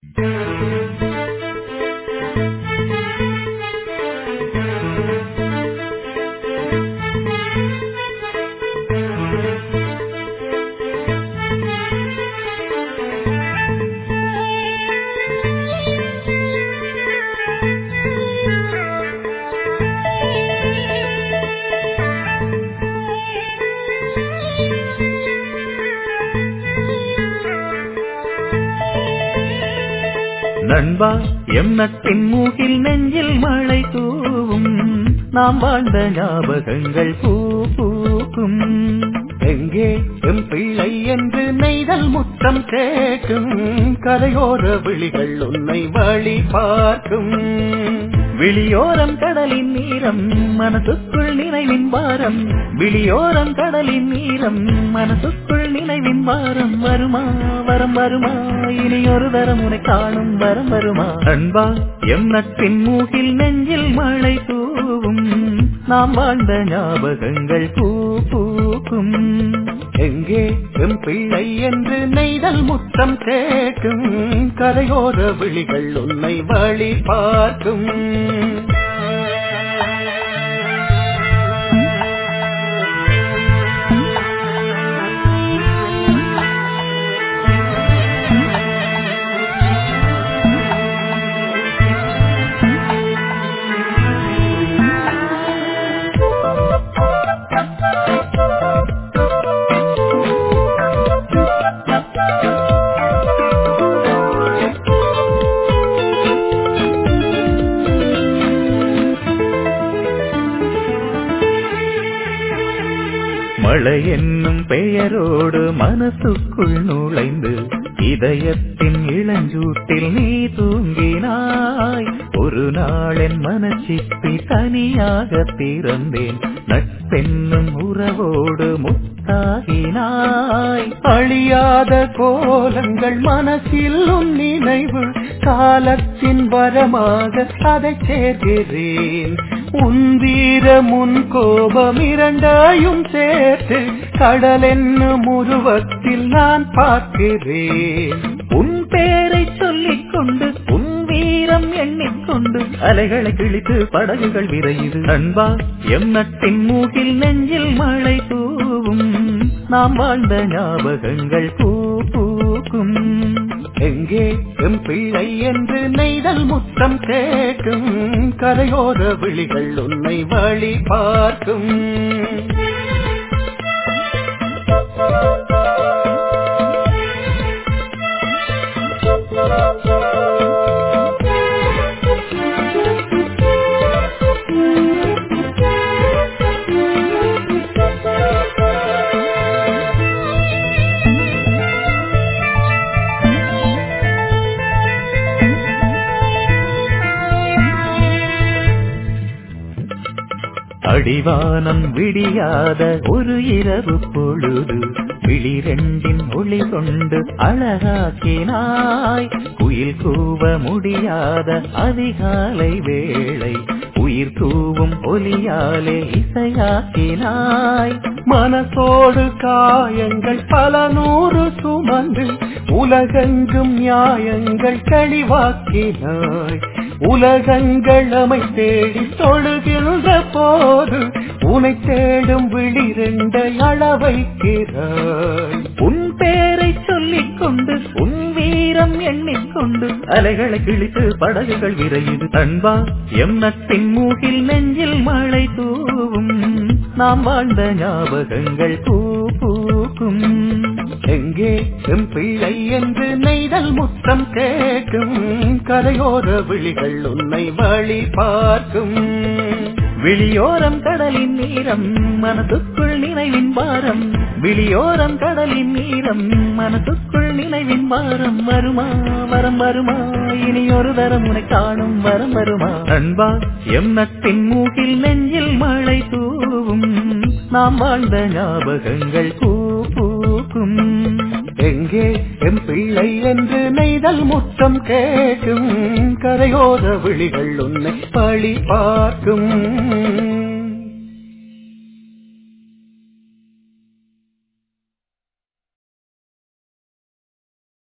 நண்பா எம் நட்பின் மூகில் நெஞ்சில் மழை தூவும் நாம் வாழ்ந்த ஞாபகங்கள் பூ பூக்கும் எங்கே எம் பிள்ளை என்று நெய்தல் முத்தம் கேட்கும் கரையோர விழிகள் உன்னை வழி பார்க்கும் விழியோரம் கடலின் நீரம் மனசுக்குள் நினைவின் வாரம் விழியோரம் கடலின் நீரம் மனசுக்குள் நினைவின் வாரம் வருமா வரம் வருமா இனி ஒரு தரம் உனை காணும் வரம் வருமா அன்பா எம் நட்பின் மூகில் நெஞ்சில் மழை தூவும் நாம் வாழ்ந்த ஞாபகங்கள் பூ பூக்கும் எங்கே எம் பிள்ளை என்று நெய்தல் முத்தம் கேட்கும் கரையோர விழிகள் உன்னை வழி பார்க்கும் மழை என்னும் பெயரோடு மனசுக்குள் நுழைந்து இதயத்தின் இளஞ்சூட்டில் நீ தூங்கினாய் ஒரு நாள் என் மனச்சிப்பி தனியாக பிறந்தேன் நட்பென்னும் உறவோடு முத்தாகினாய் அழியாத கோலங்கள் மனசில் உன் நினைவு காலத்தின் வரமாக அதை சேர்கிறேன் உன் வீரம் உன் கோபம் இரண்டாயும் சேர்த்து கடல் என்னும் உருவத்தில் நான் பார்க்கிறேன் உன் பேரை சொல்லிக் கொண்டு உன் வீரம் எண்ணிக்கொண்டு அலைகளை கிழித்து படகுகள் விரையுது அன்பா எம் நட்பின் மூகில் நெஞ்சில் மழை தூவும் நாம் வாழ்ந்த ஞாபகங்கள் பூ பூக்கும் எங்கே எம் பிள்ளை என்று நெய்தல் முத்தம் கேட்கும் கரையோர விழிகள் உன்னை வழி பார்க்கும் அடிவானம் விடியாத ஒரு இரவு பொழுது விழிரெண்டின் ஒளி கொண்டு அழகாக்கினாய் குயில் கூவ முடியாத அதிகாலை வேளை உயிர் கூவும் ஒலியாலே இசையாக்கினாய் மனசோடு காயங்கள் பல நூறு சுமந்து உலகெங்கும் நியாயங்கள் கழிவாக்கினாய் உலகங்கள் அமை தேடி தொழுகின்ற போது உனை தேடும் விழிரெண்ட அளவைக்கிறாய் உன் பேரை சொல்லிக் கொண்டு உன் வீரம் எண்ணிக்கொண்டு அலைகளை கிழித்து படகுகள் விரையுது அன்பா எம் நட்பின் மூகில் நெஞ்சில் மழை தூவும் நாம் வாழ்ந்த ஞாபகங்கள் பூ பூக்கும் எங்கே எம் பிள்ளை என்று நெய்தல் முத்தம் கேட்கும் கரையோர விழிகள் உன்னை வழி பார்க்கும் விழியோரம் கடலின் நீரம் மனசுக்குள் நினைவின் பாரம் விழியோரம் கடலின் நீரம் மனசுக்குள் நினைவின் பாரம் வருமா வரம் வருமா இனி ஒரு தரம் உனை காணும் வரம் வருமா அன்பா எம் நட்பின் மூகில் நெஞ்சில் மழை தூவும் நாம் வாழ்ந்த ஞாபகங்கள் பூ பூக்கும் எங்கே எம் பிள்ளை என்று நெய்தல் முத்தம் கேட்கும் கரையோர விழிகள் உன்னை பழி பார்க்கும்